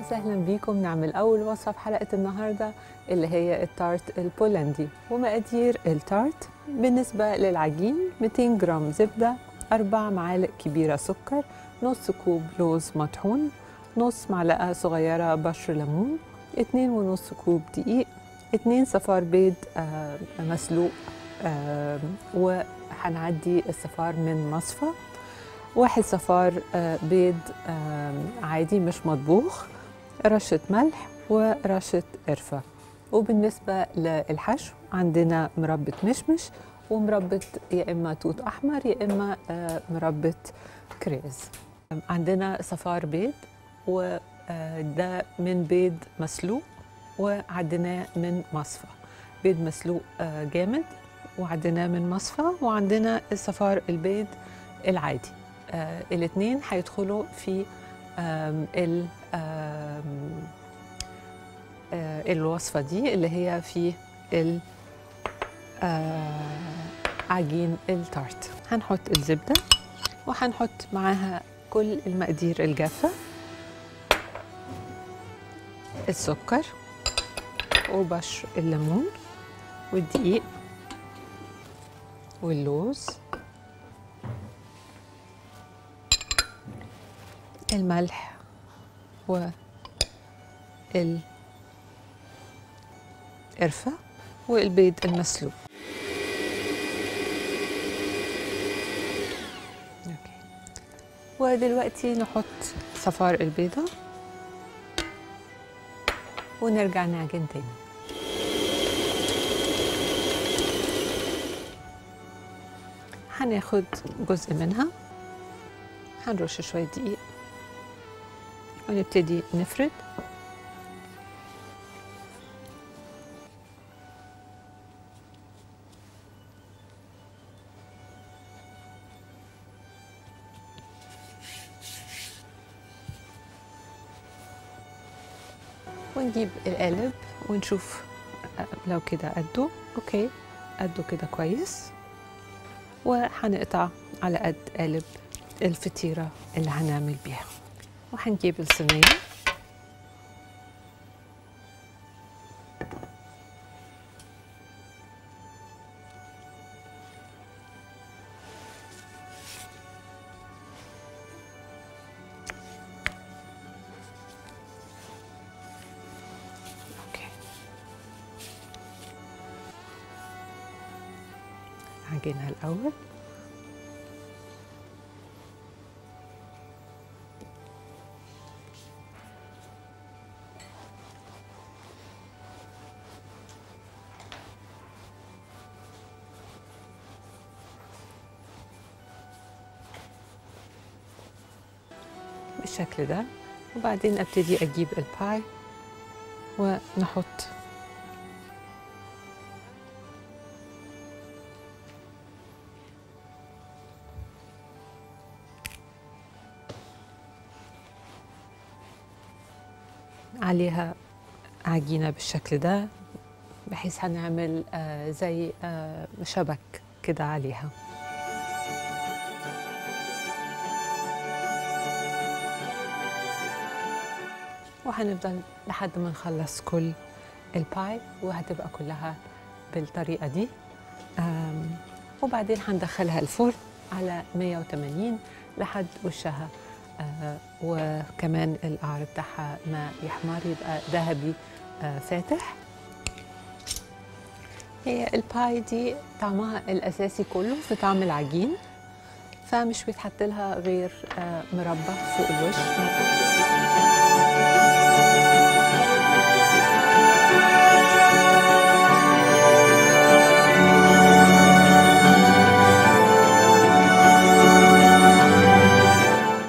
وسهلا بيكم نعمل أول وصفة في حلقة النهاردة اللي هي التارت البولندي ومقادير التارت بالنسبة للعجين 200 جرام زبدة 4 معالق كبيرة سكر نص كوب لوز مطحون نص معلقة صغيرة بشر ليمون 2 ونص كوب دقيق 2 صفار بيض آه، مسلوق آه، وهنعدي الصفار من مصفى واحد صفار آه، بيض آه، عادي مش مطبوخ رشة ملح ورشة قرفة وبالنسبة للحشو عندنا مربى مشمش ومربى يا إما توت أحمر يا إما آه، مربى كريز عندنا صفار بيض وده من بيض مسلوق وعدناه من مصفى بيض مسلوق آه، جامد وعدناه من مصفى وعندنا الصفار البيض العادي آه الاثنين هيدخلوا في آم ال آم آه الوصفة دي اللي هي في ال آه عجين التارت هنحط الزبدة وهنحط معاها كل المقادير الجافة السكر وبشر الليمون والدقيق واللوز الملح والقرفة والبيض المسلوق أوكي. ودلوقتي نحط صفار البيضة ونرجع نعجن تاني هناخد جزء منها هنرش شوية دقيق ونبتدي نفرد ونجيب القالب ونشوف لو كده قده اوكي قده كده كويس وهنقطع على قد قالب الفطيرة اللي هنعمل بيها وهنجيب الصينية أوكي. عجينها الأول بالشكل ده وبعدين ابتدي اجيب الباي ونحط عليها عجينة بالشكل ده بحيث هنعمل آه، زي آه، شبك كده عليها وهنفضل لحد ما نخلص كل الباي وهتبقى كلها بالطريقة دي آم، وبعدين هندخلها الفرن على 180 لحد وشها آه، وكمان القعر بتاعها ما يحمر يبقى ذهبي آه، فاتح هي الباي دي طعمها الأساسي كله في طعم العجين فمش بيتحط لها غير آه، مربى فوق الوش